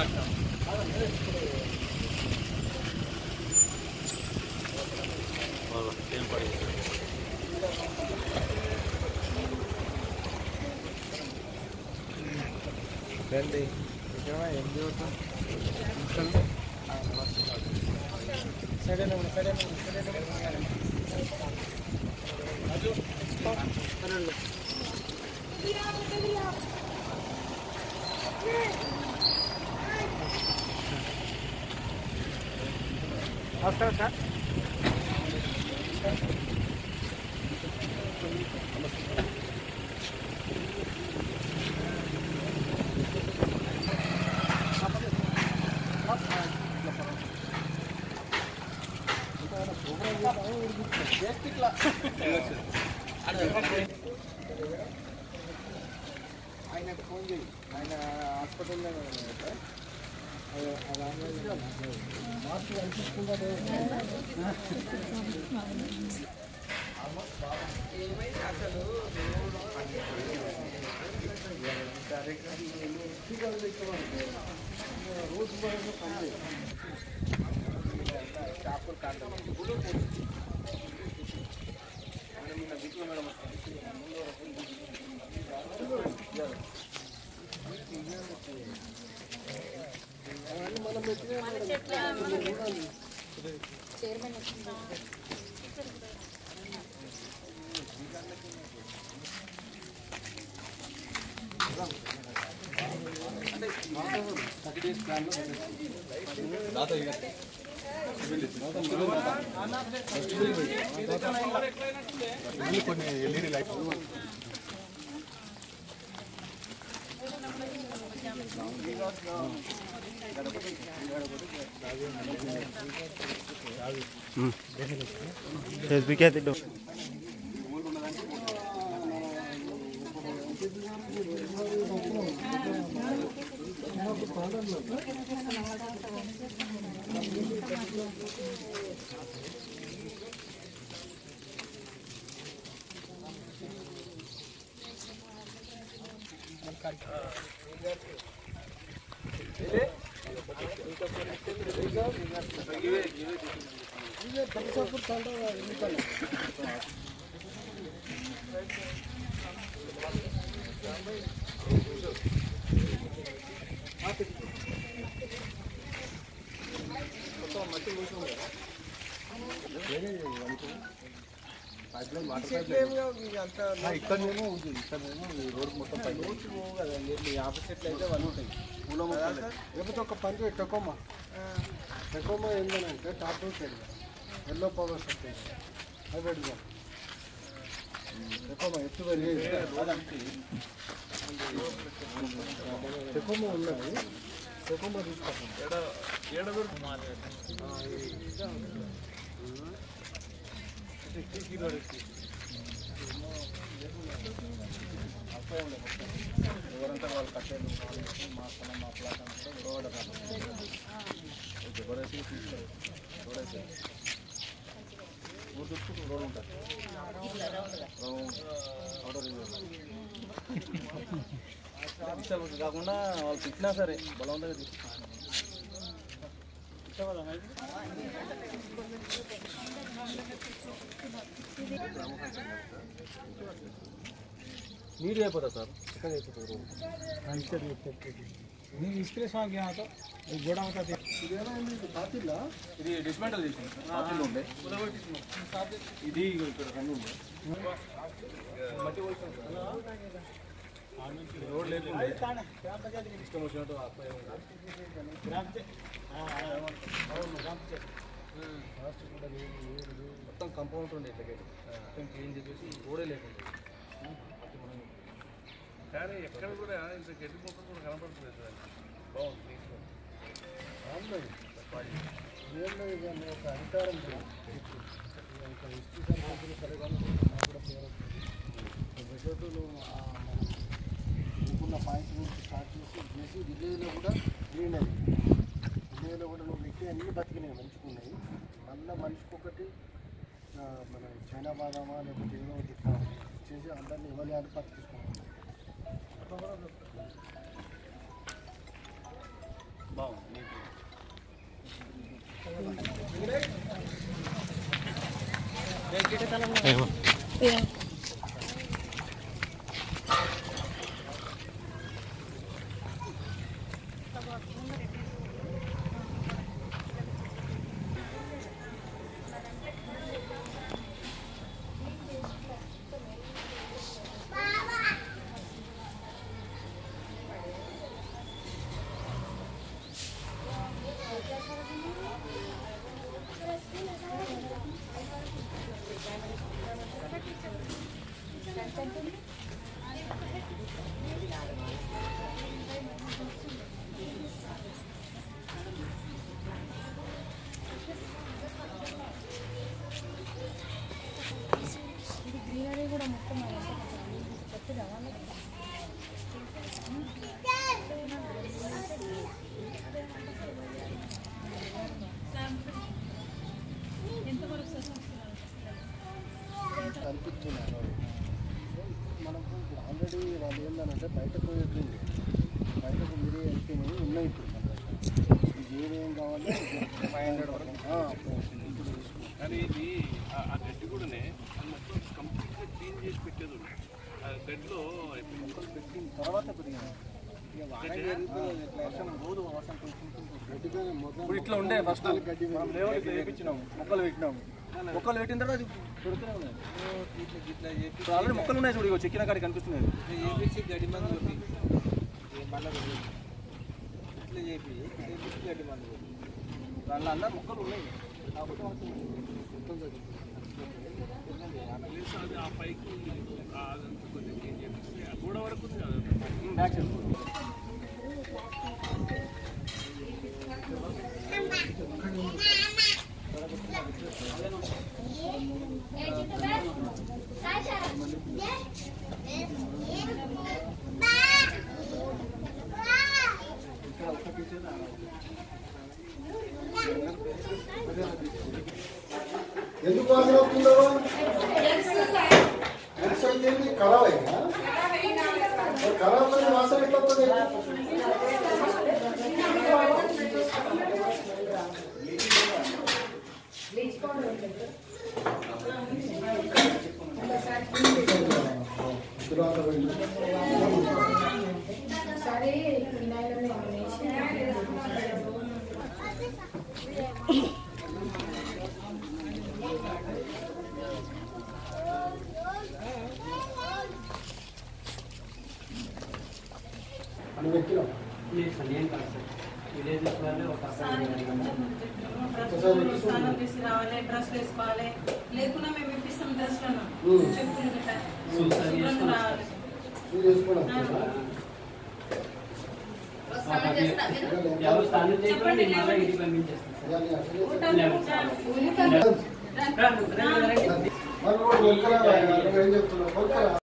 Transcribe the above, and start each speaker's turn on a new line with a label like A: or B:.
A: ఏం పడి
B: రండి నిజమా ఏం చదువుతాం సరేనా సరేనా సరేనా నమస్కారం సార్ ఆయనకు ఫోన్ చేయి ఆయన హాస్పిటల్లో మార్పు కనిపిస్తుందా రోజు పని చేపలు కాదు
A: కొన్ని ఎల్ఈడి లైట్
B: ఫేస్బుక్ అయితే
A: ఇక్కడనేమో ఉంది ఇక్కడనేమో ఈ రోడ్ మొత్తం పైన
B: ఆపోజిట్ అయితే వన్ ఉంటాయి పూల మొక్కలు లేకపోతే ఒక పని టెకోమా టెకోమా ఏంటంటే టాప్ సైడ్ ఎల్లో పవర్ వస్తుంది అది పెట్టుకో టెకోమా ఎత్తు పెరిగేది టెకోమా ఉన్నది టెకోమా తీసుకోండి ఎవరంతా వాళ్ళు కట్టేది మా స్థలం మా ప్లాట్ అంతా గొడవ జబర్దస్త్ తీసుకోవాలి జబర్దస్త్ ఊరు చుట్టూ రోడ్ ఉంటుంది కాకుండా వాళ్ళు తిట్టినా సరే బలవంతంగా తీసుకుంటారు నీరు అయిపోతుంది సార్ చికెన్ అయిపోతుంది
C: ನೀವು ಇಸ್ತ್ರಿ ಸ್ವಾಮಿ ಆತ ಗೋಡ ಹೋಗ್ತದೆ
B: ఇది డిస్మెంటల్ చేసింది సార్ పాతిల్లో ఉండే ఇది ఇగో ఇక్కడ రెండు ఉండే మట్టి పోసిన రోడ్ లేకుండా ఇష్టం వచ్చినట్టు అబ్బాయి మొత్తం కంపౌండ్ ఉండే ఇట్లా గేట్ మొత్తం క్లీన్ చేసేసి రోడే లేకుండా
D: కానీ ఎక్కడ కూడా ఇంత గడ్డి మొక్క కూడా కనపడుతుంది సార్ బాగుంది
B: ఏంటో ఒక అధికారం ఒక హిస్టరీ సరిపోతుంది సరే కానీ నాకు కూడా పేరు విషయతులు మీకున్న పాయింట్స్ గురించి స్టార్ట్ చేసి చేసి విలేజ్లో కూడా గ్రీన్ అది విలేజ్లో కూడా నువ్వు పెట్టి అన్ని బతికినాయి మంచిగా ఉన్నాయి మళ్ళీ మనిషికి ఒకటి ఆ, మన చైనా బాదామా లేకపోతే ఏదో ఒకటి ఇట్లా చేసి అందరినీ ఇవ్వాలి అని బతికిస్తున్నాం
D: బాగుంది
E: గ్రీనరీ కూడా మొత్తం చెప్తుందా వాళ్ళకి
B: కనిపిస్తున్నారు మనకు ఇప్పుడు ఆల్రెడీ వాళ్ళు ఏంటంటే బయట పోయేది బయటకు మీరే వెళ్తేనే ఉన్నాయి ఇప్పుడు మన దగ్గర ఇది ఏమేం కావాలి ఫైవ్ హండ్రెడ్ వరకు ఇప్పుడు తీసుకో
D: కానీ ఇది ఆ- ఆ గడ్డి కూడానే అది మొత్తం కంప్లీట్గా క్లీన్ చేసి పెట్టేది ఉంది ఆ గడ్డిలో
B: మొక్కలు పెట్టిన తర్వాత కొద్దిగా ఇక వారం జరిగితే ఇట్లా వర్షం రోజు వర్షం గడ్డిగా మొదలు
A: ఇప్పుడు ఇట్లా ఉండే ఫస్ట్
B: గడ్డి
A: మనం లేవల్ ఇట్లా వేయించినాము మొక్కలు పెట్టినాము మొక్కలు పెట్టిన తర్వాత అది పెడుతూనే ఉన్నాయి ఇప్పుడు ఆల్రెడీ మొక్కలు ఉన్నాయి చూడు ఇగో చెక్కిన కాడికి కనిపిస్తున్నాయి
C: చేపించి గడ్డి మందు కొట్టి మళ్ళీ ఇట్లా చేపి చేపించి గడ్డి మందు కొట్టి
A: దాంట్లో అన్న మొక్కలు ఉన్నాయి కాకపోతే మనకు
B: మొత్తం జరిగింది
D: ప్లేస్ అది ఆ పైకి ఉంది. ఆ అదంతా కొంచెం క్లీన్ చేపిస్తే ఆ గోడ వరకు ఉంది కదా
A: బ్యాక్ సైడ్
B: ఎందుకు వాసన వస్తుందో ఎక్సైజ్ ఏంటి ఖరాబ్ అయిందా మరి ఖరాబ్ అయిన వాసన ఎట్లా వస్తుంది తర్వాత వెళ్ళి.
E: ఒకసారి ఫినాయిల్ వేసి
B: నువ్వు ఎక్కినావు
F: స్నానం చేసి రావాలి డ్రెస్ వేసుకోవాలి లేకున్నా మేము ఇప్పిస్తాం డ్రెస్లను
B: ఉమ్.
F: చెప్పులు గిట్ట శుభ్రంగా రావాలి
B: నువ్వు చేసుకోవడం
F: చెప్పండి లేవండి.
B: మరి నువ్వు వెళ్తారా? నువ్వు ఏం చెప్తున్నావు? కొనుక్కరా.